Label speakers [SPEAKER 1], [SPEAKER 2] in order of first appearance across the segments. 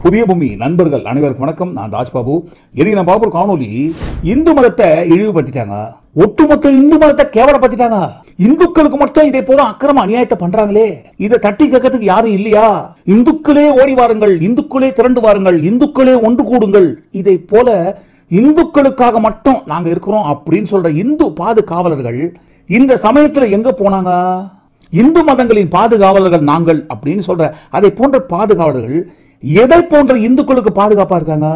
[SPEAKER 1] புதிய பூமி நண்பர்கள் அனைவருக்கும் வணக்கம் நான் ராஜ்பாபு இன்னைக்கு நான் பார்ப்போம் காணொலி இந்து மதத்தை இழிவுபடுத்திட்டாங்க ஒட்டுமொத்த இந்து மதத்தை கேவலப்படுத்திட்டாங்க இந்துக்களுக்கு மட்டும் இதே போல அக்கிரம அநியாயத்தை பண்றாங்களே இதை தட்டி கேட்கறதுக்கு யாரும் இல்லையா இந்துக்களே ஓடி வாருங்கள் இந்துக்களே திரண்டு வாருங்கள் இந்துக்களே ஒன்று கூடுங்கள் இதை போல இந்துக்களுக்காக மட்டும் நாங்க இருக்கிறோம் அப்படின்னு சொல்ற இந்து பாதுகாவலர்கள் இந்த சமயத்துல எங்க போனாங்க இந்து மதங்களின் பாதுகாவலர்கள் நாங்கள் அப்படின்னு சொல்ற அதை போன்ற பாதுகாவலர்கள் எதை போன்ற இந்துக்களுக்கு பாதுகாப்பா இருக்காங்க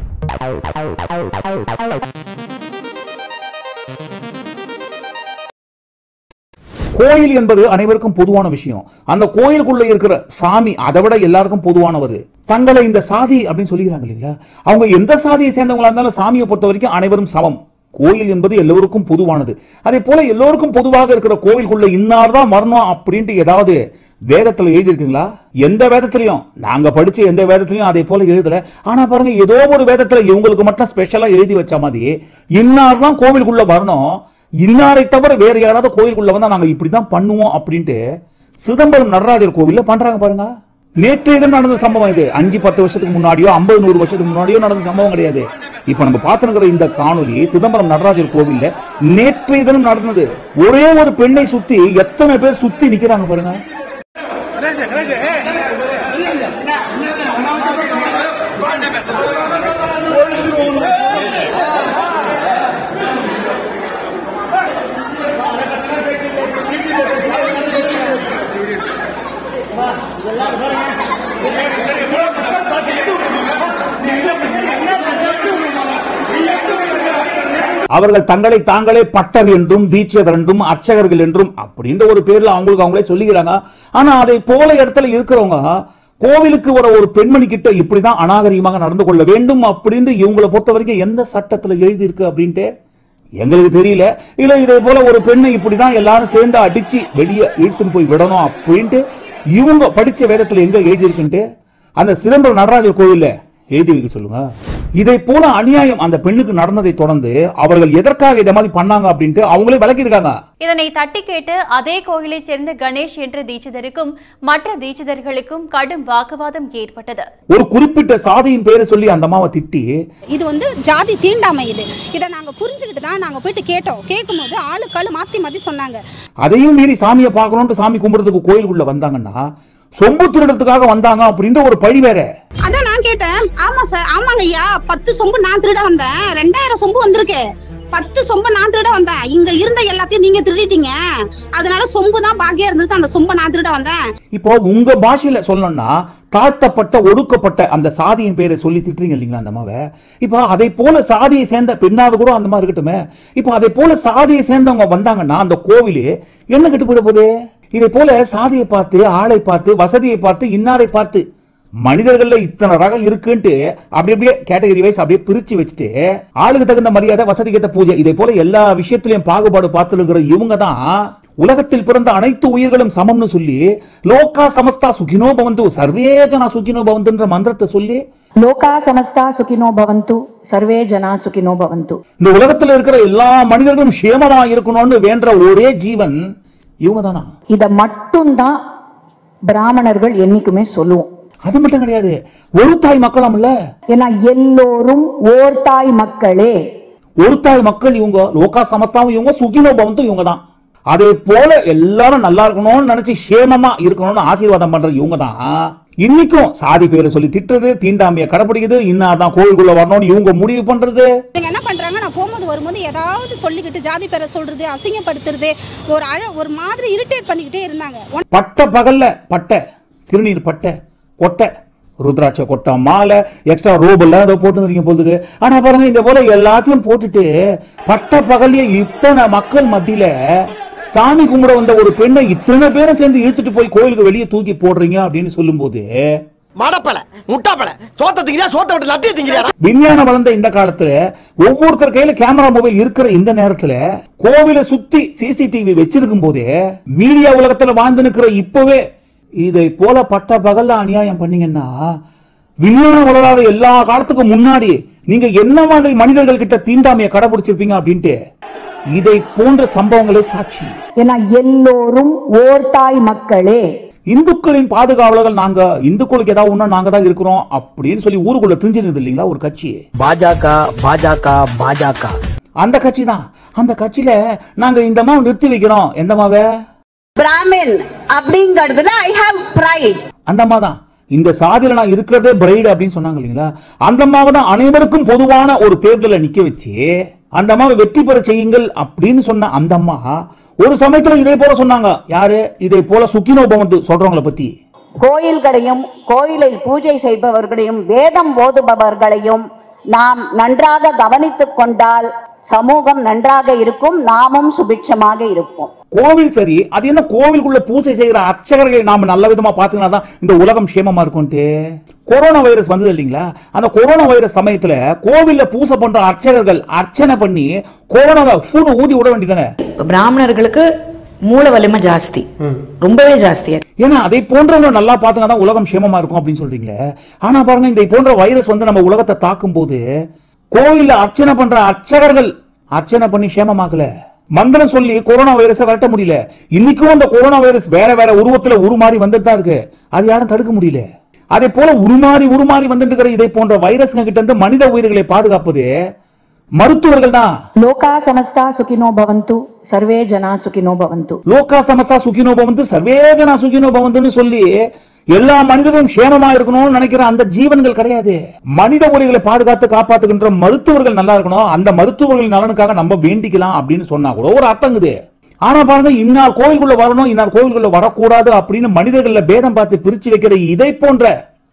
[SPEAKER 1] கோயில் என்பது அனைவருக்கும் பொதுவான விஷயம் அந்த கோயிலுக்குள்ள இருக்கிற சாமி அதை விட எல்லாருக்கும் பொதுவானவர் தங்களை இந்த சாதி அப்படின்னு சொல்லிக்கிறாங்க இல்லைங்களா அவங்க எந்த சாதியை சேர்ந்தவங்களா இருந்தாலும் சாமியை பொறுத்த வரைக்கும் அனைவரும் சமம் கோயில் என்பது எல்லோருக்கும் பொதுவானது அதே போல எல்லோருக்கும் பொதுவாக இருக்கிற கோவிலுக்குள்ள இன்னார் தான் வரணும் அப்படின்ட்டு ஏதாவது வேதத்துல எழுதியிருக்குங்களா எந்த வேதத்திலையும் நாங்க படிச்ச எந்த வேதத்திலையும் அதே போல எழுதல ஆனா பாருங்க ஏதோ ஒரு வேதத்துல இவங்களுக்கு மட்டும் ஸ்பெஷலா எழுதி வச்ச மாதிரி இன்னார் தான் கோவிலுக்குள்ள வரணும் இன்னாரை தவிர வேற யாராவது கோயிலுக்குள்ள வந்தா நாங்க இப்படிதான் பண்ணுவோம் அப்படின்ட்டு சிதம்பரம் நடராஜர் கோவில்ல பண்றாங்க பாருங்க நேற்றைய தினம் நடந்த சம்பவம் இது அஞ்சு பத்து வருஷத்துக்கு முன்னாடியோ ஐம்பது நூறு வருஷத்துக்கு முன்னாடியோ நடந்த சம்பவம் கிடையாது இப்ப நம்ம பார்த்துருக்கிற இந்த காணொலி சிதம்பரம் நடராஜர் கோவில்ல நேற்றைய தினம் நடந்தது ஒரே ஒரு பெண்ணை சுத்தி எத்தனை பேர் சுத்தி நிக்கிறாங்க பாருங்க அவர்கள் தங்களை தாங்களே பட்டர் என்றும் தீட்சதர் என்றும் அர்ச்சகர்கள் என்றும் அப்படின்ற ஒரு பேர்ல அவங்களுக்கு அவங்களே சொல்லிக்கிறாங்க ஆனா அதை போல இடத்துல இருக்கிறவங்க கோவிலுக்கு வர ஒரு பெண்மணி கிட்ட இப்படிதான் அநாகரிகமாக நடந்து கொள்ள வேண்டும் அப்படின்னு இவங்களை பொறுத்த வரைக்கும் எந்த சட்டத்துல எழுதி இருக்கு அப்படின்ட்டு எங்களுக்கு தெரியல இல்ல இதே போல ஒரு பெண்ணை இப்படிதான் எல்லாரும் சேர்ந்து அடிச்சு வெளியே இழுத்துன்னு போய் விடணும் அப்படின்ட்டு இவங்க படிச்ச வேதத்துல எங்க எழுதி இருக்குன்ட்டு அந்த சிதம்பரம் நடராஜர் கோவில்ல எழுதி வைக்க சொல்லுங்க இதை போல அநியாயம் அந்த பெண்ணுக்கு நடந்ததை தொடர்ந்து அவர்கள் எதற்காக இதை மாதிரி பண்ணாங்க அப்படின்ட்டு அவங்களே விளக்கியிருக்காங்க
[SPEAKER 2] இதனை தட்டி கேட்டு அதே கோயிலைச் சேர்ந்த கணேஷ் என்ற தீட்சிதருக்கும் மற்ற தீட்சிதர்களுக்கும் கடும் வாக்குவாதம் ஏற்பட்டது
[SPEAKER 1] ஒரு குறிப்பிட்ட சாதியின் பேரை சொல்லி அந்த அம்மாவை திட்டி
[SPEAKER 3] இது வந்து ஜாதி தீண்டாமை இது இதை நாங்க புரிஞ்சுக்கிட்டு தான் நாங்க போயிட்டு கேட்டோம் கேட்கும்போது ஆளுக்காள் மாத்தி மாத்தி சொன்னாங்க
[SPEAKER 1] அதையும் மீறி சாமியை பார்க்கணும்னு சாமி கும்பிடுறதுக்கு கோயிலுக்குள்ள வந்தாங்கன்னா சொம்பு திருடத்துக்காக வந்தாங்க அப்படின்ற ஒரு பழி வேற
[SPEAKER 3] அதான் நான் கேட்டேன் ஆமா சார் ஆமாங்க ஐயா பத்து சொம்பு நான் திருட வந்தேன் ரெண்டாயிரம் சொம்பு வந்திருக்கு பத்து சொம்பு நான் திருட வந்தேன் இங்க இருந்த எல்லாத்தையும் நீங்க திருடிட்டீங்க அதனால சொம்பு தான் பாக்கியா இருந்தது அந்த சொம்பை நான் திருட வந்தேன்
[SPEAKER 1] இப்போ உங்க பாஷையில சொல்லணும்னா தாழ்த்தப்பட்ட ஒடுக்கப்பட்ட அந்த சாதியின் பேரை சொல்லி திட்டுறீங்க இல்லைங்களா அந்த அம்மாவை இப்போ அதை போல சாதியை சேர்ந்த பெண்ணாவது கூட அந்த மாதிரி இருக்கட்டுமே இப்போ அதை போல சாதியை சேர்ந்தவங்க வந்தாங்கன்னா அந்த கோவிலு என்ன கெட்டு போயிட போகுது இதை போல சாதியை பார்த்து ஆளை பார்த்து வசதியை பார்த்து இன்னாரை பார்த்து மனிதர்கள்ல இத்தனை ரகம் இருக்குன்ட்டு அப்படி அப்படியே கேட்டகரி வைஸ் அப்படியே பிரிச்சு வச்சுட்டு ஆளுக்கு தகுந்த மரியாதை வசதிக்கேற்ற பூஜை இதை போல எல்லா விஷயத்திலையும் பாகுபாடு பார்த்துருக்கிற இவங்க தான் உலகத்தில் பிறந்த அனைத்து உயிர்களும் சமம்னு சொல்லி லோகா சமஸ்தா சுகினோ பவந்து சர்வே ஜனா சுகினோ பவந்துன்ற மந்திரத்தை சொல்லி
[SPEAKER 4] ಲೋಕಾ ಸಮಸ್ತ ಸುಖಿನೋ ಭವಂತು ಸರ್ವೇ ಜನ ಸುಖಿನೋ ಭವಂತು
[SPEAKER 1] இந்த உலகத்துல இருக்கிற எல்லா மனிதர்களும் சேமமா இருக்கணும்னு வேண்ட ஒரே ஜீவன் இவங்க தானா
[SPEAKER 4] இத மட்டும்தான் பிராமணர்கள் என்னைக்குமே சொல்லுவோம்
[SPEAKER 1] அது மட்டும் கிடையாது ஒரு தாய் மக்களாம்ல
[SPEAKER 4] ஏன்னா எல்லோரும் ஓர் தாய் மக்களே
[SPEAKER 1] ஒரு தாய் மக்கள் இவங்க லோகா சமஸ்தாவும் இவங்க சுகினோ பவந்தும் இவங்க தான் அதே போல எல்லாரும் நல்லா இருக்கணும்னு நினைச்சு சேமமா இருக்கணும்னு ஆசீர்வாதம் பண்றது இவங்க தான் இன்னைக்கும் சாதி பேரை சொல்லி திட்டுறது தீண்டாமையை கடைபிடிக்குது இன்னாதான் கோயிலுக்குள்ள வரணும்னு இவங்க முடிவு பண்றது
[SPEAKER 3] இவங்க என்ன பண்றாங்க நான் போகும்போது வரும்போது ஏதாவது சொல்லிக்கிட்டு ஜாதி பேரை சொல்றது அசிங்கப்படுத்துறது ஒரு அழ ஒரு மாதிரி இரிட்டேட் பண்ணிக்கிட்டே இருந்தாங்க ஒன்-
[SPEAKER 1] பட்ட பகல்ல பட்டை திருநீர் பட்டை கொட்டை ருத்ராட்ச கொட்டை மாலை எக்ஸ்ட்ரா ரோப் எல்லாம் ஏதோ போட்டு போதுக்கு ஆனா பாருங்க இந்த போல எல்லாத்தையும் போட்டுட்டு பட்ட பகல்லையே இத்தனை மக்கள் மத்தியில சாமி கும்பிட வந்த ஒரு பெண்ணை இத்தனை பேரும் சேர்ந்து இழுத்துட்டு போய் கோயிலுக்கு வெளியே தூக்கி போடுறீங்க அப்படின்னு சொல்லும்போது
[SPEAKER 5] மடப்பல முட்டாப்பல சோத்த திங்கிறியா சோத்த விட்டு லட்டிய திங்கிறியா
[SPEAKER 1] விஞ்ஞானம் வளர்ந்த இந்த காலத்துல ஒவ்வொருத்தர் கையில கேமரா மொபைல் இருக்கிற இந்த நேரத்துல கோவிலை சுத்தி சிசிடிவி வச்சிருக்கும் போதே மீடியா உலகத்துல வாழ்ந்து நிக்கிற இப்பவே இதை போல பட்ட பகல்ல அநியாயம் பண்ணீங்கன்னா விஞ்ஞானம் வளராத எல்லா காலத்துக்கும் முன்னாடி நீங்க என்ன மாதிரி மனிதர்கள் கிட்ட தீண்டாமையை கடைபிடிச்சிருப்பீங்க அப்படின்ட்டு இதை போன்ற சம்பவங்களே சாட்சி
[SPEAKER 4] ஏன்னா எல்லோரும் ஓர் தாய் மக்களே
[SPEAKER 1] இந்துக்களின் பாதுகாவலர்கள் நாங்க இந்துக்களுக்கு ஏதாவது ஒண்ணா நாங்க தான் இருக்கிறோம் அப்படின்னு சொல்லி ஊருக்குள்ள தெரிஞ்சிருந்தது இல்லைங்களா ஒரு கட்சி
[SPEAKER 5] பாஜக பாஜக பாஜக
[SPEAKER 1] அந்த கட்சி தான் அந்த கட்சியில நாங்க இந்த மாவை நிறுத்தி வைக்கிறோம் எந்த மாவை
[SPEAKER 6] பிராமின் அப்படிங்கிறதுல ஐ ஹாவ் ப்ரைட்
[SPEAKER 1] அந்த அம்மா தான் இந்த சாதியில நான் இருக்கிறதே பிரைடு அப்படின்னு சொன்னாங்க இல்லைங்களா அந்த அம்மாவை தான் அனைவருக்கும் பொதுவான ஒரு தேர்தலை நிக்க வச்சு அந்த அம்மாவை வெற்றி பெற செய்யுங்கள் அப்படின்னு சொன்ன அந்த அம்மா ஒரு சமயத்துல இதே போல சொன்னாங்க யாரு இதே போல சுக்கினோ பவந்து சொல்றவங்கள பத்தி
[SPEAKER 6] கோயில்களையும் கோயிலில் பூஜை செய்பவர்களையும் வேதம் ஓதுபவர்களையும் நாம் நன்றாக கவனித்துக் கொண்டால் சமூகம் நன்றாக இருக்கும் நாமும் சுபிட்சமாக இருப்போம்
[SPEAKER 1] கோவில் சரி அது என்ன கோவிலுக்குள்ள பூஜை செய்கிற அர்ச்சகர்களை நாம நல்ல விதமா பாத்துக்கினா தான் இந்த உலகம் சேமமா இருக்கும்ட்டு கொரோனா வைரஸ் வந்தது இல்லைங்களா அந்த கொரோனா வைரஸ் சமயத்துல கோவில்ல பூஜை பண்ற அர்ச்சகர்கள் அர்ச்சனை பண்ணி கொரோனாவை பூனை ஊதி விட வேண்டியதானே
[SPEAKER 7] பிராமணர்களுக்கு மூல வலிமை ஜாஸ்தி ரொம்பவே ஜாஸ்தியா இருக்கு.
[SPEAKER 1] ஏன்னா அதை போன்றவங்க நல்லா பாத்துங்க தான் உலகம் சேமமா இருக்கும் அப்படின்னு சொல்றீங்களே ஆனா பாருங்க இந்த போன்ற வைரஸ் வந்து நம்ம உலகத்தை தாக்கும் போது கோயில்ல அர்ச்சனை பண்ற அர்ச்சகர்கள் அர்ச்சனை பண்ணி சேமமாக்கல மந்திரம் சொல்லி கொரோனா வைரஸை விரட்ட முடியல இன்னைக்கும் அந்த கொரோனா வைரஸ் வேற வேற உருவத்துல உருமாறி வந்துட்டு தான் இருக்கு அது யாரும் தடுக்க முடியல அதே போல உருமாறி உருமாறி வந்துட்டு இருக்கிற இதை போன்ற வைரஸ்ங்க கிட்ட இருந்து மனித உயிர்களை பாதுகாப்பது மருத்துவர்கள் தான்
[SPEAKER 4] ಲೋಕಾ ಸಮಸ್ತ ಸುಖಿನೋ ಭವಂತು ಸರ್ವೇ ಜನ ಸುಖಿನೋ ಭವಂತು
[SPEAKER 1] லோகா சமஸ்தா சுகினோ பவந்து சர்வேஜனா சுகினோ பவந்துன்னு சொல்லி எல்லா மனிதரும் சேமமா இருக்கணும்னு நினைக்கிற அந்த ஜீவன்கள் கிடையாது மனித உரிகளை பாதுகாத்து காப்பாத்துகின்ற மருத்துவர்கள் நல்லா இருக்கணும் அந்த மருத்துவர்கள் நலனுக்காக நம்ம வேண்டிக்கலாம் அப்படின்னு சொன்னா கூட ஒரு அர்த்தங்குது ஆனா பாருங்க இன்னார் கோவிலுக்குள்ள வரணும் இன்னார் கோவிலுக்குள்ள வரக்கூடாது அப்படின்னு மனிதர்கள்ல பேதம் பார்த்து பிரிச்சு வைக்கிற இதை போன்ற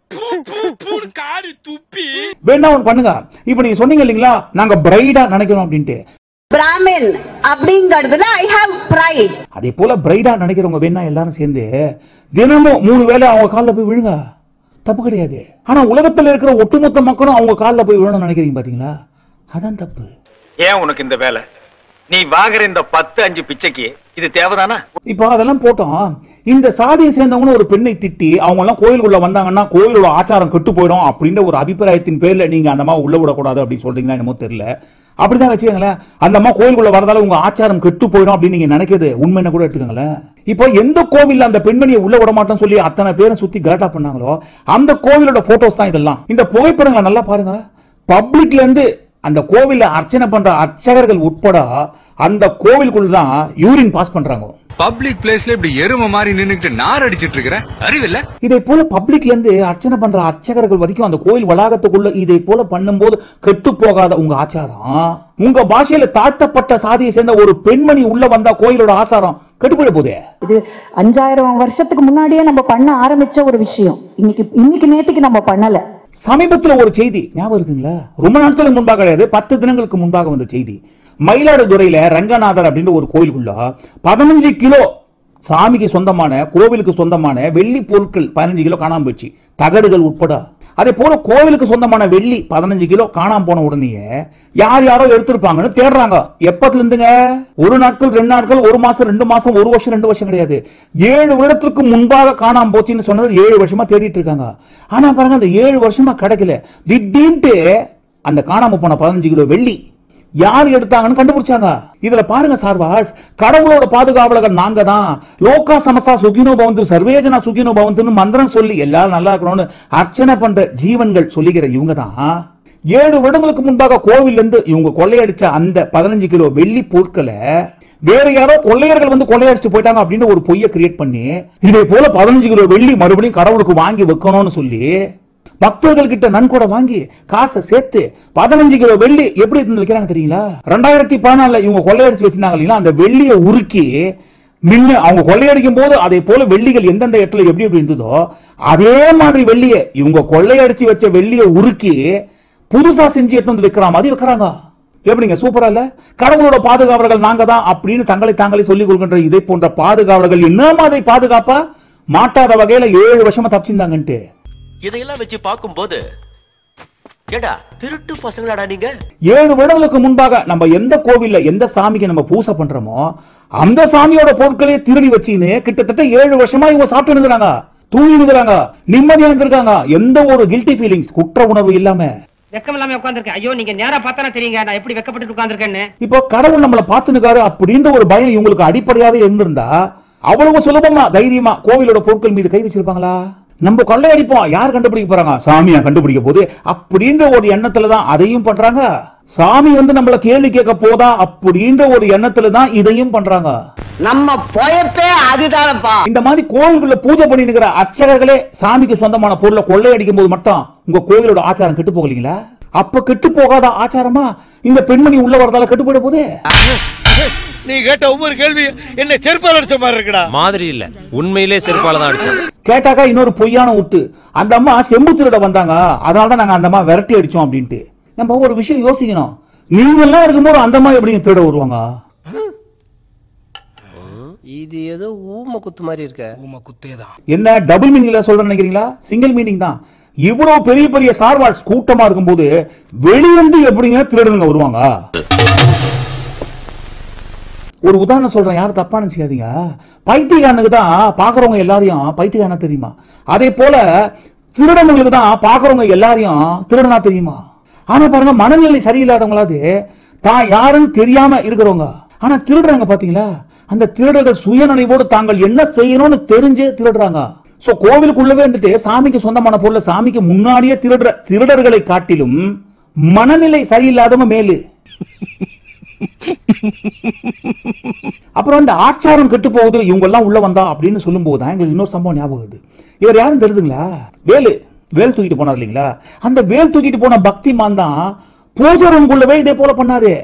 [SPEAKER 1] வேணா ஒண்ணு பண்ணுங்க இப்ப நீங்க சொன்னீங்க இல்லைங்களா நாங்க பிரைடா நினைக்கிறோம் அப்படின்ட்டு
[SPEAKER 6] பிராமின் அப்படிங்கிறதுல ஐ ஹாவ் ப்ரைட்
[SPEAKER 1] அதே போல பிரைடா நினைக்கிறவங்க வேணா எல்லாரும் சேர்ந்து தினமும் மூணு வேளை அவங்க காலில் போய் விழுங்க தப்பு கிடையாது ஆனா உலகத்துல இருக்கிற ஒட்டுமொத்த மக்களும் அவங்க காலில் போய் விழணும்னு நினைக்கிறீங்க பாத்தீங்களா அதான் தப்பு
[SPEAKER 8] ஏன் உனக்கு இந்த வேலை நீ வாங்குற இந்த பத்து அஞ்சு பிச்சைக்கு இது தேவைதானா
[SPEAKER 1] இப்போ அதெல்லாம் போட்டோம் இந்த சாதியை சேர்ந்தவங்களும் ஒரு பெண்ணை திட்டி அவங்க எல்லாம் கோயிலுக்குள்ள வந்தாங்கன்னா கோயிலோட ஆச்சாரம் கெட்டு போயிடும் அப்படின்ற ஒரு அபிப்பிராயத்தின் பேர்ல நீங்க அந்த அம்மா உள்ள விடக்கூடாது அப்படின்னு சொல்றீங்களா என்னமோ தெரியல அப்படிதான் வச்சுக்கோங்களேன் அந்த அம்மா கோயிலுக்குள்ள வரதால உங்க ஆச்சாரம் கெட்டு போயிடும் அப்படின்னு நீங்க நினைக்கிறது உண்மைன்னு கூட எடுத்துக்கோங்களேன் இப்போ எந்த கோவில்ல அந்த பெண்மணியை உள்ள விட மாட்டோம்னு சொல்லி அத்தனை பேரும் சுத்தி கலாட்டா பண்ணாங்களோ அந்த கோவிலோட போட்டோஸ் தான் இதெல்லாம் இந்த புகைப்படங்களை நல்லா பாருங்க பப்ளிக்ல இருந்து அந்த கோவில்ல அர்ச்சனை பண்ற அர்ச்சகர்கள் உட்பட அந்த கோவிலுக்குள்ள தான் யூரின் பாஸ் பண்றாங்க
[SPEAKER 9] பப்ளிக் பிளேஸ்ல இப்படி எரும மாதிரி நின்னுக்கிட்டு நார் அடிச்சிட்டு இருக்கிற அறிவில்ல
[SPEAKER 1] இதை போல பப்ளிக்ல இருந்து அர்ச்சனை பண்ற அர்ச்சகர்கள் வரைக்கும் அந்த கோயில் வளாகத்துக்குள்ள இதை போல பண்ணும்போது கெட்டு போகாத உங்க ஆச்சாரம் உங்க பாஷையில தாழ்த்தப்பட்ட சாதியை சேர்ந்த ஒரு பெண்மணி உள்ள வந்தா கோயிலோட ஆசாரம் கெட்டு போயிட போதே
[SPEAKER 4] இது அஞ்சாயிரம் வருஷத்துக்கு முன்னாடியே நம்ம பண்ண ஆரம்பிச்ச ஒரு விஷயம் இன்னைக்கு இன்னைக்கு நேத்துக்கு நம்ம பண்ணல
[SPEAKER 1] சமீபத்துல ஒரு செய்தி ஞாபகம் இருக்குங்களா ரொம்ப நாட்களுக்கு முன்பாக கிடையாது பத்து தினங்களுக்கு முன்பாக வந்த செய்தி மயிலாடுதுறையில ரங்கநாதர் அப்படின்ற ஒரு கோயிலுக்குள்ள பதினஞ்சு கிலோ சாமிக்கு சொந்தமான கோவிலுக்கு சொந்தமான வெள்ளி பொருட்கள் பதினஞ்சு கிலோ காணாம போச்சு தகடுகள் உட்பட அதே போல கோவிலுக்கு சொந்தமான வெள்ளி பதினஞ்சு கிலோ காணாம போன உடனேயே யார் யாரோ எடுத்திருப்பாங்கன்னு தேடுறாங்க எப்பத்துல இருந்துங்க ஒரு நாட்கள் ரெண்டு நாட்கள் ஒரு மாசம் ரெண்டு மாசம் ஒரு வருஷம் ரெண்டு வருஷம் கிடையாது ஏழு வருடத்திற்கு முன்பாக காணாம போச்சுன்னு சொன்னது ஏழு வருஷமா தேடிட்டு இருக்காங்க ஆனா பாருங்க அந்த ஏழு வருஷமா கிடைக்கல திடீர்னு அந்த காணாம போன பதினஞ்சு கிலோ வெள்ளி யார் எடுத்தாங்கன்னு கண்டுபிடிச்சாங்க இதுல பாருங்க சார்வாஸ் கடவுளோட பாதுகாவலர்கள் நாங்க தான் லோகா சமஸ்தா சுகினோ பவந்து சர்வேஜனா சுகினோ பவந்துன்னு மந்திரம் சொல்லி எல்லாரும் நல்லா இருக்கணும்னு அர்ச்சனை பண்ற ஜீவன்கள் சொல்லிக்கிற இவங்க தான் ஏழு வருடங்களுக்கு முன்பாக கோவில்ல இருந்து இவங்க கொள்ளையடிச்ச அந்த பதினஞ்சு கிலோ வெள்ளி பொருட்களை வேற யாரோ கொள்ளையர்கள் வந்து கொள்ளையடிச்சு போயிட்டாங்க அப்படின்னு ஒரு பொய்யை கிரியேட் பண்ணி இதே போல பதினஞ்சு கிலோ வெள்ளி மறுபடியும் கடவுளுக்கு வாங்கி வைக்கணும்னு சொல்லி பக்தர்கள் கிட்ட நன்கொடை வாங்கி காசை சேர்த்து பதினஞ்சு கிலோ வெள்ளி எப்படி எடுத்து வைக்கிறாங்க தெரியுங்களா ரெண்டாயிரத்தி பதினாலுல இவங்க கொள்ளையடிச்சு வச்சிருந்தாங்க இல்லைங்களா அந்த வெள்ளியை உருக்கி மின்னு அவங்க கொள்ளையடிக்கும் போது அதே போல வெள்ளிகள் எந்தெந்த இடத்துல எப்படி எப்படி இருந்ததோ அதே மாதிரி வெள்ளியை இவங்க கொள்ளையடிச்சு வச்ச வெள்ளியை உருக்கி புதுசா செஞ்சு எடுத்து வந்து வைக்கிற மாதிரி வைக்கிறாங்க எப்படிங்க சூப்பரா இல்ல கடவுளோட பாதுகாவலர்கள் நாங்க தான் அப்படின்னு தங்களை தாங்களே சொல்லிக் கொள்கின்ற இதை போன்ற பாதுகாவலர்கள் என்ன மாதிரி பாதுகாப்பா மாட்டாத வகையில ஏழு வருஷமா தப்பிச்சிருந்தாங்கன்ட்டு
[SPEAKER 10] இதையெல்லாம் வச்சு பார்க்கும்போது ஏடா திருட்டு பசங்களாடா நீங்க
[SPEAKER 1] ஏழு வருடங்களுக்கு முன்பாக நம்ம எந்த கோவில்ல எந்த சாமிக்கு நம்ம பூசை பண்றோமோ அந்த சாமியோட பொருட்களே திருடி வச்சின்னு கிட்டத்தட்ட ஏழு வருஷமா இவங்க சாப்பிட்டு இருக்கிறாங்க தூங்கி இருக்கிறாங்க நிம்மதியா இருந்திருக்காங்க எந்த ஒரு கில்ட்டி ஃபீலிங்ஸ் குற்ற உணர்வு இல்லாம
[SPEAKER 11] வெக்கம் இல்லாம உட்காந்துருக்கேன் ஐயோ நீங்க நேரா பார்த்தானே தெரியுங்க நான் எப்படி வெக்கப்பட்டு உட்காந்துருக்கேன்னு
[SPEAKER 1] இப்போ கடவுள் நம்மளை பார்த்துனுக்காரு அப்படின்ற ஒரு பயம் இவங்களுக்கு அடிப்படையாவே இருந்திருந்தா அவ்வளவு சுலபமா தைரியமா கோவிலோட பொருட்கள் மீது கை வச்சிருப்பாங்களா நம்ம கொள்ளையடிப்போம் யார் கண்டுபிடிக்க போறாங்க சாமியா கண்டுபிடிக்க போது அப்படின்ற ஒரு எண்ணத்துல தான் அதையும் பண்றாங்க சாமி வந்து நம்மள கேள்வி கேட்க போதா அப்படின்ற ஒரு எண்ணத்துல தான் இதையும் பண்றாங்க
[SPEAKER 5] நம்ம பொயப்பே அதுதானப்பா
[SPEAKER 1] இந்த மாதிரி கோவில்குள்ள பூஜை பண்ணிட்டு இருக்கிற அர்ச்சகர்களே சாமிக்கு சொந்தமான பொருளை கொள்ளையடிக்கும் போது மட்டும் உங்க கோவிலோட ஆச்சாரம் கெட்டு போகலீங்களா அப்ப கெட்டு போகாத ஆச்சாரமா இந்த பெண்மணி உள்ள வரதால கெட்டு போயிட போதே
[SPEAKER 12] நீ கேட்ட ஒவ்வொரு கேள்வி என்ன செருப்பால் அடிச்ச மாதிரி இருக்குடா
[SPEAKER 13] மாதிரி இல்ல உண்மையிலே செருப்பால தான் அடிச்சேன்
[SPEAKER 1] கேட்டாக்கா இன்னொரு பொய்யான விட்டு அந்த அம்மா செம்பு திருட வந்தாங்க அதனால தான் நாங்க அந்த அம்மா விரட்டி அடிச்சோம் அப்படின்ட்டு நம்ம ஒரு விஷயம் யோசிக்கணும் நீங்க எல்லாம் இருக்கும்போது அந்த அம்மா எப்படிங்க திருட வருவாங்க
[SPEAKER 14] இது ஏதோ ஊம குத்து மாதிரி இருக்க ஊம குத்தே தான்
[SPEAKER 1] என்ன டபுள் மீனிங்ல சொல்றேன்னு நினைக்கிறீங்களா சிங்கிள் மீனிங் தான் இவ்வளவு பெரிய பெரிய சார்வாட்ஸ் கூட்டமா இருக்கும்போது வெளியேந்து எப்படிங்க திருடனுங்க வருவாங்க ஒரு உதாரணம் சொல்றேன் யாரும் தப்பா நினைச்சுக்காதீங்க பைத்தியக்காரனுக்கு தான் பாக்குறவங்க எல்லாரையும் பைத்தியக்காரனா தெரியுமா அதே போல திருடனுங்களுக்கு தான் பாக்குறவங்க எல்லாரையும் திருடனா தெரியுமா ஆனா பாருங்க மனநிலை சரியில்லாதவங்களாவது தான் யாருன்னு தெரியாம இருக்கிறவங்க ஆனா திருடுறாங்க பாத்தீங்களா அந்த திருடர்கள் சுயநினைவோடு தாங்கள் என்ன செய்யணும்னு தெரிஞ்சே திருடுறாங்க சோ கோவிலுக்குள்ளவே இருந்துட்டு சாமிக்கு சொந்தமான பொருளை சாமிக்கு முன்னாடியே திருடுற திருடர்களை காட்டிலும் மனநிலை சரியில்லாதவங்க மேலு அப்புறம் இந்த ஆச்சாரம் கெட்டு போகுது இவங்க எல்லாம் உள்ள வந்தா அப்படின்னு சொல்லும் போது தான் எங்களுக்கு இன்னொரு சம்பவம் ஞாபகம் வருது இவர் யாரும் தெரியுதுங்களா வேலு வேல் தூக்கிட்டு போனார் இல்லைங்களா அந்த வேல் தூக்கிட்டு போன பக்திமான் தான் பூஜை ரூம்குள்ளவே இதே போல பண்ணாரு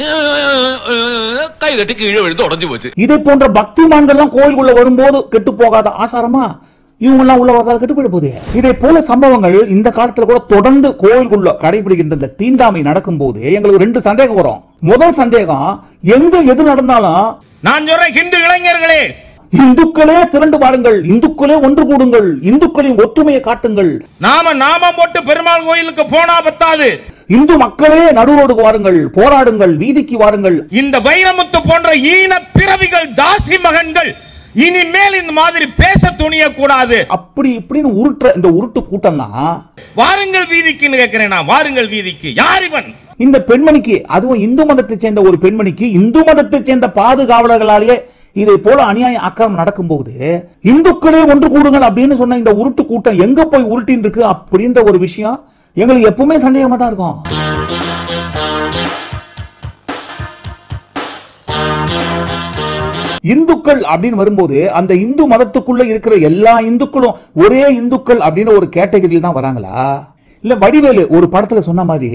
[SPEAKER 13] கை தட்டி கீழே விழுந்து உடஞ்சு போச்சு
[SPEAKER 1] இதே போன்ற பக்திமான்கள்லாம் கோயிலுக்குள்ள வரும்போது கெட்டு போகாத ஆசாரமா இவங்க எல்லாம் உள்ள வரதால கெட்டு போயிட போகுது இதே போல சம்பவங்கள் இந்த காலத்துல கூட தொடர்ந்து கோயிலுக்குள்ள கடைபிடிக்கின்ற இந்த தீண்டாமை நடக்கும்போது எங்களுக்கு ரெண்டு சந்தேகம் வரும் முதல் சந்தேகம் எங்க எது நடந்தாலும்
[SPEAKER 15] நான் சொல்றேன் ஹிந்து இளைஞர்களே
[SPEAKER 1] இந்துக்களே திரண்டு வாருங்கள் இந்துக்களே ஒன்று கூடுங்கள் இந்துக்களின் ஒற்றுமையை காட்டுங்கள்
[SPEAKER 15] நாம நாமம் போட்டு பெருமாள் கோயிலுக்கு போனா பத்தாது
[SPEAKER 1] இந்து மக்களே நடுரோடு வாருங்கள் போராடுங்கள் வீதிக்கு வாருங்கள்
[SPEAKER 15] இந்த வைரமுத்து போன்ற ஈன பிறவிகள் தாசி மகன்கள் இனிமேல் இந்த மாதிரி பேச துணிய கூடாது
[SPEAKER 1] அப்படி இப்படின்னு உருட்டுற இந்த உருட்டு கூட்டம்னா
[SPEAKER 15] வாருங்கள் வீதிக்குன்னு கேட்கிறேன் நான் வாருங்கள் வீதிக்கு யார் இவன்
[SPEAKER 1] இந்த பெண்மணிக்கு அதுவும் இந்து மதத்தை சேர்ந்த ஒரு பெண்மணிக்கு இந்து மதத்தை சேர்ந்த பாதுகாவலர்களாலேயே இதை போல அநியாய அக்கிரமம் நடக்கும்போது இந்துக்களே ஒன்று கூடுங்கள் அப்படின்னு சொன்ன இந்த உருட்டு கூட்டம் எங்க போய் உருட்டின்னு இருக்கு அப்படின்ற ஒரு விஷயம் எங்களுக்கு எப்பவுமே சந்தேகமா தான் இருக்கும் இந்துக்கள் அப்படின்னு வரும்போது அந்த இந்து மதத்துக்குள்ள இருக்கிற எல்லா இந்துக்களும் ஒரே இந்துக்கள் அப்படின்னு ஒரு கேட்டகரியில் தான் வராங்களா இல்ல வடிவேலு ஒரு படத்துல சொன்ன மாதிரி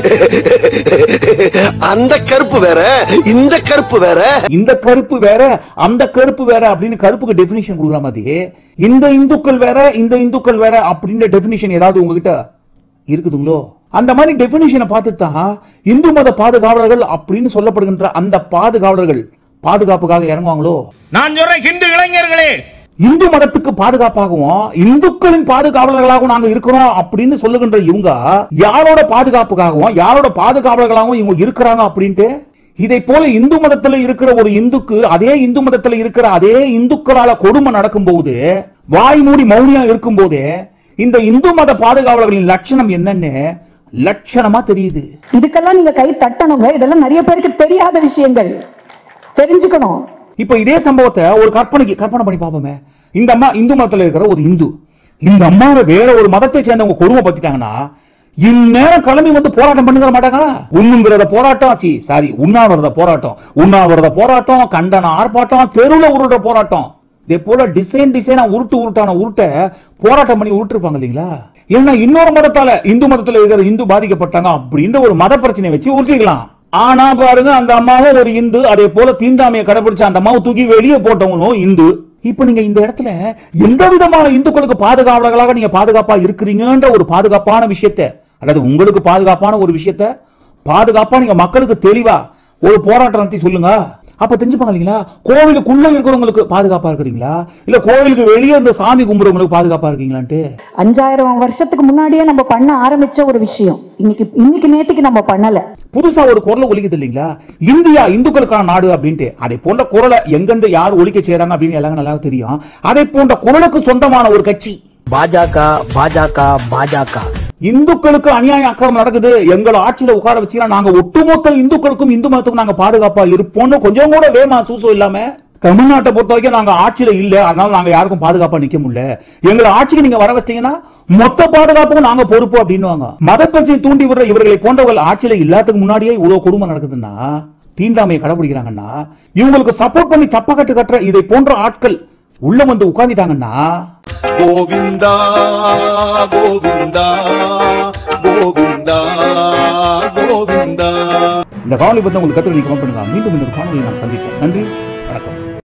[SPEAKER 5] அந்த கருப்பு வேற இந்த கருப்பு வேற
[SPEAKER 1] இந்த கருப்பு வேற அந்த கருப்பு வேற அப்படின்னு கருப்புக்கு டெபினிஷன் கொடுக்குற மாதிரி இந்த இந்துக்கள் வேற இந்த இந்துக்கள் வேற அப்படின்ற டெபினிஷன் ஏதாவது உங்ககிட்ட இருக்குதுங்களோ அந்த மாதிரி டெபினிஷனை பார்த்துட்டு தான் இந்து மத பாதுகாவலர்கள் அப்படின்னு சொல்லப்படுகின்ற அந்த பாதுகாவலர்கள் பாதுகாப்புக்காக இறங்குவாங்களோ
[SPEAKER 15] நான் சொல்றேன் ஹிந்து இளைஞர்களே
[SPEAKER 1] இந்து மதத்துக்கு பாதுகாப்பாகவும் இந்துக்களின் பாதுகாவலர்களாகவும் நாங்க இருக்கிறோம் அப்படின்னு சொல்லுகின்ற இவங்க யாரோட பாதுகாப்புக்காகவும் யாரோட பாதுகாவலர்களாகவும் இவங்க இருக்கிறாங்க அப்படின்ட்டு இதை போல இந்து மதத்துல இருக்கிற ஒரு இந்துக்கு அதே இந்து மதத்துல இருக்கிற அதே இந்துக்களால கொடுமை நடக்கும்போது வாய் மூடி மௌனியா இருக்கும்போது இந்த இந்து மத பாதுகாவலர்களின் லட்சணம் என்னன்னு லட்சணமா தெரியுது
[SPEAKER 4] இதுக்கெல்லாம் நீங்க கை தட்டணுங்க இதெல்லாம் நிறைய பேருக்கு தெரியாத விஷயங்கள் தெரிஞ்சுக்கணும்
[SPEAKER 1] இப்ப இதே சம்பவத்தை ஒரு கற்பனைக்கு கற்பனை பண்ணி பார்ப்போமே இந்த அம்மா இந்து மதத்துல இருக்கிற ஒரு இந்து இந்த அம்மாவை வேற ஒரு மதத்தை சேர்ந்தவங்க கொடுமை பத்திட்டாங்கன்னா இந்நேரம் கிளம்பி வந்து போராட்டம் பண்ணுங்க மாட்டாங்க உண்ணுங்கிறத போராட்டம் ஆச்சு சாரி உண்ணாவிரத போராட்டம் உண்ணாவிரத போராட்டம் கண்டன ஆர்ப்பாட்டம் தெருவுல உருடுற போராட்டம் இதே போல டிசைன் டிசைனா உருட்டு உருட்டான உருட்ட போராட்டம் பண்ணி உருட்டிருப்பாங்க இல்லைங்களா ஏன்னா இன்னொரு மதத்தால இந்து மதத்துல இருக்கிற இந்து பாதிக்கப்பட்டாங்க அப்படின்ற ஒரு மத பிரச்சனை வச்சு உருட்டிக்கலாம் ஆனா பாருங்க அந்த அம்மாவும் ஒரு இந்து அதே போல தீண்டாமையை கடைபிடிச்ச அந்த அம்மாவை தூக்கி வெளியே போட்டவங்களும் இந்து இப்ப நீங்க இந்த இடத்துல எந்த விதமான இந்துக்களுக்கு பாதுகாவலர்களாக நீங்க பாதுகாப்பா இருக்கிறீங்கன்ற ஒரு பாதுகாப்பான விஷயத்தை அதாவது உங்களுக்கு பாதுகாப்பான ஒரு விஷயத்த பாதுகாப்பா நீங்க மக்களுக்கு தெளிவா ஒரு போராட்டம் நடத்தி சொல்லுங்க அப்ப தெரிஞ்சுப்பாங்க இல்லைங்களா கோவிலுக்குள்ள இருக்கிறவங்களுக்கு பாதுகாப்பா இருக்கிறீங்களா இல்ல கோவிலுக்கு வெளியே இந்த சாமி கும்பிடுறவங்களுக்கு பாதுகாப்பா இருக்கீங்களான்ட்டு
[SPEAKER 4] அஞ்சாயிரம் வருஷத்துக்கு முன்னாடியே நம்ம பண்ண ஆரம்பிச்ச ஒரு விஷயம் இன்னைக்கு இன்னைக்கு நேத்துக்கு நம்ம பண்ணல
[SPEAKER 1] புதுசா ஒரு குரலை ஒலிக்குது இல்லைங்களா இந்தியா இந்துக்களுக்கான நாடு அப்படின்ட்டு அதை போன்ற குரலை எங்கெந்த யார் ஒலிக்க செய்யறாங்க அப்படின்னு எல்லாரும் நல்லா தெரியும் அதை போன்ற குரலுக்கு சொந்தமான ஒரு கட்சி
[SPEAKER 14] பாஜக பாஜக பாஜக
[SPEAKER 1] இந்துக்களுக்கு அநியாய அக்கிரமம் நடக்குது எங்களை ஆட்சியில உட்கார வச்சுக்கலாம் நாங்க ஒட்டுமொத்த இந்துக்களுக்கும் இந்து மதத்துக்கும் நாங்க பாதுகாப்பா இருப்போம்னு கொஞ்சம் கூட வேமா சூசம் இல்லாம தமிழ்நாட்டை பொறுத்த வரைக்கும் நாங்க ஆட்சியில இல்ல அதனால நாங்க யாருக்கும் பாதுகாப்பா நிக்க முடியல எங்களை ஆட்சிக்கு நீங்க வர வச்சீங்கன்னா மொத்த பாதுகாப்புக்கும் நாங்க பொறுப்பு அப்படின்னுவாங்க மத பிரச்சனை தூண்டி விடுற இவர்களை போன்றவர்கள் ஆட்சியில இல்லாததுக்கு முன்னாடியே இவ்வளவு கொடுமை நடக்குதுன்னா தீண்டாமையை கடைபிடிக்கிறாங்கன்னா இவங்களுக்கு சப்போர்ட் பண்ணி சப்பக்கட்டு கட்டுற இதை போன்ற ஆட்கள் உள்ள வந்து உட்கார்ந்துட்டாங்கன்னா
[SPEAKER 16] கோவிந்தா கோவிந்தா கோவிந்தா கோவிந்தா
[SPEAKER 1] இந்த காணொலி பத்தி உங்களுக்கு கருத்து நீங்க கமெண்ட் பண்ணுங்க மீண்டும் இன்னொரு காணொலி நான் சந்திப்பேன் நன்றி